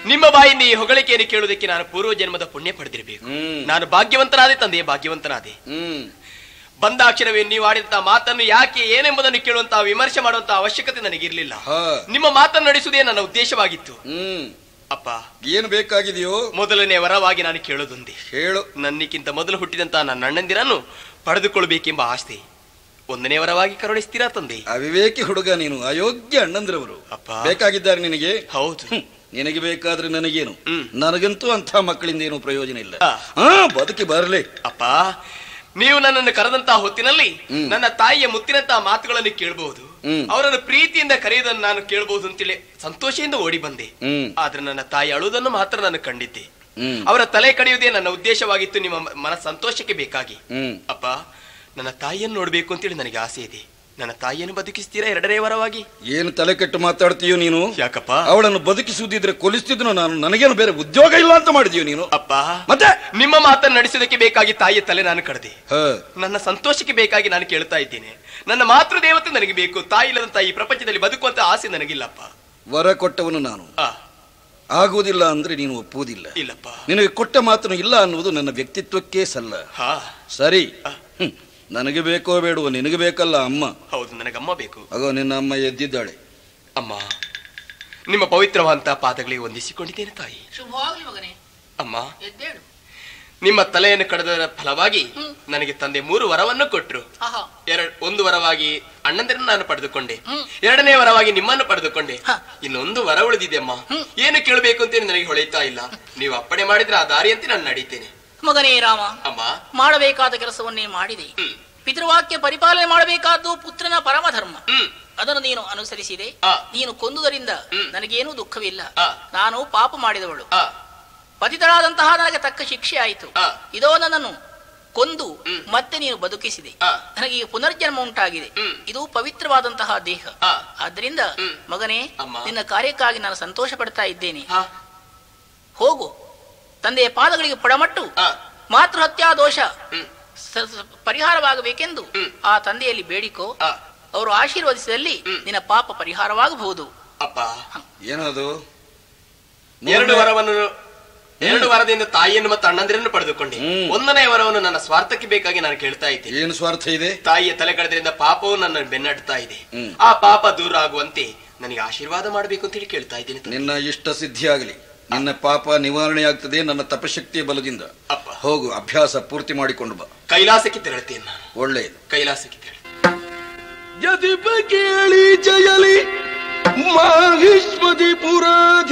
ನಿಮ್ಮ ಬಾಯಿಂದ ಈ ಹೊಗಳಿಕೆಯನ್ನು ಕೇಳುವುದಕ್ಕೆ ನಾನು ಪೂರ್ವ ಜನ್ಮದ ಪುಣ್ಯ ಪಡೆದಿರಬೇಕು ಹ್ಮ್. ನಾನು ಭಾಗ್ಯವಂತನಾದೆ ತಂದೆ ಭಾಗ್ಯವಂತನಾದೆ ಹ್ಮ್ ಬಂದಾಕ್ಷರವೇ ನೀವು ಆಡಿದಂತಹ ಮಾತನ್ನು ಯಾಕೆ ಏನೆಂಬುದನ್ನು ಕೇಳುವಂತಹ ವಿಮರ್ಶೆ ಮಾಡುವಂತಹ ಅವಶ್ಯಕತೆ ನನಗಿರಲಿಲ್ಲ ಹಾ ನಿಮ್ಮ ಮಾತನ್ನು ನಡೆಸುವುದೇ ನನ್ನ ಉದ್ದೇಶವಾಗಿತ್ತು ಹ್ಮ್ ಅಪ್ಪ ಏನು ಬೇಕಾಗಿದೆಯೋ ಮೊದಲನೇ ವರವಾಗಿ ನಾನು ಕೇಳೋದೊಂದೇ ಹೇಳು ನನ್ನಿಕ್ಕಿಂತ ಮೊದಲು ಹುಟ್ಟಿದಂತಹ ನನ್ನ ಅಣ್ಣಂದಿರನ್ನು ಪಡೆದುಕೊಳ್ಳಬೇಕೆಂಬ ಆಸ್ತಿ ಒಂದನೇ ವರವಾಗಿ ಕರುಣಿಸ್ತೀರಾ ತಂದೆ ಅವಿವೇಕಿ ಹುಡುಗ ನೀನು ಅಯೋಗ್ಯ ಅಣ್ಣಂದ್ರವರು ಅಪ್ಪ. ಬೇಕಾಗಿದ್ದಾರೆ ನಿನಗೆ ಹೌದು ಹ್ಮ್. ನಿನಗೆ ಬೇಕಾದ್ರೆ ನನಗೇನು ಹ್ಮ್. ನನಗಂತೂ ಅಂಥ ಮಕ್ಕಳಿಂದ ಏನು ಪ್ರಯೋಜನ ಇಲ್ಲ ಆ. ಹಾ ಬದುಕಿ ಬರಲಿ ಅಪ್ಪ ನೀವು ನನ್ನನ್ನು ಕರೆದಂತಹ ಹೊತ್ತಿನಲ್ಲಿ ಹ್ಮ್. ನನ್ನ ತಾಯಿಯ ಮುತ್ತಿನಂತಹ ಮಾತುಗಳನ್ನು ಕೇಳಬಹುದು ಹ್ಮ್. ಅವರನ್ನು ಪ್ರೀತಿಯಿಂದ ಕರೆಯುವುದನ್ನು ನಾನು ಕೇಳಬಹುದು ಅಂತೇಳಿ ಸಂತೋಷದಿಂದ ಓಡಿ ಬಂದೆ ಹ್ಮ್ ಆದ್ರೆ ನನ್ನ ತಾಯಿ ಅಳುವುದನ್ನು ಮಾತ್ರ ನಾನು ಕಂಡಿದ್ದೆ ಹ್ಮ್ ಅವರ ತಲೆ ಕಡಿಯುವುದೇ ನನ್ನ ಉದ್ದೇಶವಾಗಿತ್ತು ನಿಮ್ಮ ಮ- ಮನ ಸಂತೋಷಕ್ಕೆ ಬೇಕಾಗಿ ಹ್ಮ್ ಅಪ್ಪ ನನ್ನ ತಾಯಿಯನ್ನು ನೋಡ್ಬೇಕು ಅಂತೇಳಿ ನನಗೆ ಆಸೆ ಇದೆ ನನ್ನ ತಾಯಿಯನ್ನು ಬದುಕಿಸ್ತೀರಾ ಎರಡನೇ ವರವಾಗಿ ಏನು ತಲೆ ಕೆಟ್ಟು ಮಾತಾಡ್ತೀಯೋ ನೀನು ಯಾಕಪ್ಪ ಅವಳನ್ನು ಬದುಕಿಸುವುದಿದ್ರೆ ಕೊಲಿಸ್ತಿದ್ರು ನಾನು ನನಗೇನು ಬೇರೆ ಉದ್ಯೋಗ ಇಲ್ಲ ಅಂತ ಮಾಡಿದೀಯ ನೀನು ಅಪ್ಪ ಮತ್ತೆ ನಿಮ್ಮ ಮಾತನ್ನು ನಡೆಸೋದಕ್ಕೆ ಬೇಕಾಗಿ ತಾಯಿಯ ತಲೆ ನಾನು ಕಡ್ದೆ ಹ ನನ್ನ ಸಂತೋಷಕ್ಕೆ ಬೇಕಾಗಿ ನಾನು ಕೇಳ್ತಾ ಇದ್ದೇನೆ ನನ್ನ ಮಾತೃ ದೇವತೆ ನನಗೆ ಬೇಕು ತಾಯಿ ಇಲ್ಲದಂತ ಈ ಪ್ರಪಂಚದಲ್ಲಿ ಬದುಕುವಂತ ಆಸೆ ನನಗಿಲ್ಲಪ್ಪ ವರ ಕೊಟ್ಟವನು ನಾನು ಆ ಆಗುವುದಿಲ್ಲ ಅಂದ್ರೆ ನೀನು ಒಪ್ಪುವುದಿಲ್ಲ ಇಲ್ಲಪ್ಪ ನಿನಗೆ ಕೊಟ್ಟ ಮಾತನ್ನು ಇಲ್ಲ ಅನ್ನುವುದು ನನ್ನ ವ್ಯಕ್ತಿತ್ವಕ್ಕೆ ಸಲ್ಲ ಹಾ ಸರಿ ಆ, ಹ್ಮ್. ನನಗೆ ಬೇಕೋ ಬೇಡವೋ ನಿನಗೆ ಬೇಕಲ್ಲ ಅಮ್ಮ ಹೌದು ನನಗಮ್ಮ ಬೇಕು ಅಗೋ ನಿನ್ನ ಅಮ್ಮ ಎದ್ದಿದ್ದಾಳೆ ಅಮ್ಮ ನಿಮ್ಮ ಪವಿತ್ರವಾದಂತಹ ಪಾದಗಳಿಗೆ ವಂದಿಸಿಕೊಂಡಿದ್ದೇನೆ ತಾಯಿ ಶುಭವಾಗ್ಲಿ ಮಗನೇ ಅಮ್ಮ ಎದ್ದೇಳು ನಿಮ್ಮ ತಲೆಯನ್ನು ಕಡದರ ಫಲವಾಗಿ ನನಗೆ ತಂದೆ ಮೂರು ವರವನ್ನು ಕೊಟ್ರು ಆಹಾ ಎರಡ್ ಒಂದು ವರವಾಗಿ ಅಣ್ಣಂದಿರನ್ನು ನಾನು ಪಡೆದುಕೊಂಡೆ ಹ್ಮ್. ಎರಡನೇ ವರವಾಗಿ ನಿಮ್ಮನ್ನು ಪಡೆದುಕೊಂಡೆ ಹ. ಇನ್ನೊಂದು ವರ ಉಳಿದಿದೆ ಅಮ್ಮ ಏನು ಕೇಳಬೇಕು ಅಂತ ನನಗೆ ಹೊಳೆಯುತ್ತಾ ಇಲ್ಲ ನೀವು ಅಪ್ಪಣೆ ಮಾಡಿದ್ರೆ ಆ ದಾರಿಯಂತೆ ನಾನು ನಡೀತೇನೆ ಮಗನೇ ರಾಮ ಅಮ್ಮ ಮಾಡಬೇಕಾದ ಕೆಲಸವನ್ನೇ ಮಾಡಿದೆ ಹ್ಮ್. ಪಿತೃವಾಕ್ಯ ಪರಿಪಾಲನೆ ಮಾಡಬೇಕಾದ್ದು ಪುತ್ರನ ಪರಮ ಧರ್ಮ ಹ್ಮ್ ಅದನ್ನು ನೀನು ಅನುಸರಿಸಿದೆ ಆ. ನೀನು ಕೊಂದುದರಿಂದ ಹ್ಮ್. ನನಗೇನೂ ದುಃಖವಿಲ್ಲ ಆ. ನಾನು ಪಾಪ ಮಾಡಿದವಳು ಆ ಪತಿತಳಾದಂತಹ ನನಗೆ ತಕ್ಕ ಶಿಕ್ಷೆ ಆಯಿತು ಆ. ಇದೋ ನನ್ನನ್ನು ಕೊಂದು ಹ್ಮ್. ಮತ್ತೆ ನೀನು ಬದುಕಿಸಿದೆ ಆ. ನನಗೆ ಈಗ ಪುನರ್ಜನ್ಮ ಉಂಟಾಗಿದೆ ಹ್ಮ್. ಇದು ಪವಿತ್ರವಾದಂತಹ ದೇಹ ಆ. ಆದ್ದರಿಂದ ಹ್ಮ್. ಮಗನೇ ಅಮ್ಮ. ನಿನ್ನ ಕಾರ್ಯಕ್ಕಾಗಿ ನಾನು ಸಂತೋಷ ಪಡ್ತಾ ಇದ್ದೇನೆ ಹಾ ಹೋಗು ತಂದೆಯ ಪಾದಗಳಿಗೆ ಪಡಮಟ್ಟು ಆ ಮಾತೃಹತ್ಯಾ ದೋಷ ಹ್ಮ್ ಸ- ಸ- ಪರಿಹಾರವಾಗಬೇಕೆಂದು ಹ್ಮ್. ಆ ತಂದೆಯಲ್ಲಿ ಬೇಡಿಕೋ ಆ ಅವರು ಆಶೀರ್ವದಿಸಿದಲ್ಲಿ ಹ್ಮ್. ನಿನ್ನ ಪಾಪ ಪರಿಹಾರವಾಗಬಹುದು ಅಪ್ಪ ಏನದು ಎರಡು ವರವನ್ನು ಎರಡು ವರದಿಂದ ತಾಯಿಯನ್ನು ಮತ್ತು ಅಣ್ಣಂದಿರನ್ನು ಪಡೆದುಕೊಂಡೆ ಹ್ಮ್. ಒಂದನೇ ವರವನ್ನು ನನ್ನ ಸ್ವಾರ್ಥಕ್ಕೆ ಬೇಕಾಗಿ ನಾನು ಕೇಳ್ತಾ ಇದ್ದೇನೆ ಏನು ಸ್ವಾರ್ಥ ಇದೆ ತಾಯಿಯ ತಲೆ ಕಡದ್ರಿಂದ ಪಾಪವು ನನ್ನ ಬೆನ್ನಡ್ತಾ ಇದೆ ಹ್ಮ್. ಆ ಪಾಪ ದೂರ ಆಗುವಂತೆ ನನಗೆ ಆಶೀರ್ವಾದ ಮಾಡಬೇಕು ಅಂತ ಹೇಳಿ ಕೇಳ್ತಾ ಇದ್ದೇನೆ ತಂದೆ. ನಿನ್ನ ಇಷ್ಟ ಸಿದ್ಧಿಯಾಗಲಿ ನಿನ್ನ ಪಾಪ ನಿವಾರಣೆ ಆಗ್ತದೆ ನನ್ನ ತಪಶಕ್ತಿಯ ಬಲದಿಂದ ಅಪ್ಪ ಹೋಗು ಅಭ್ಯಾಸ ಪೂರ್ತಿ ಮಾಡಿಕೊಂಡು ಬಾ ಕೈಲಾಸಕ್ಕೆ ತೆರಳುತ್ತೇನೆ ನಾನು ಒಳ್ಳೆಯದು ಕೈಲಾಸಕ್ಕೆ ತೆರಳು ಯದಿಪ ಕೇಳಿ ಜಯಲಿ ಮಾಹಿಷ್ಮದಿ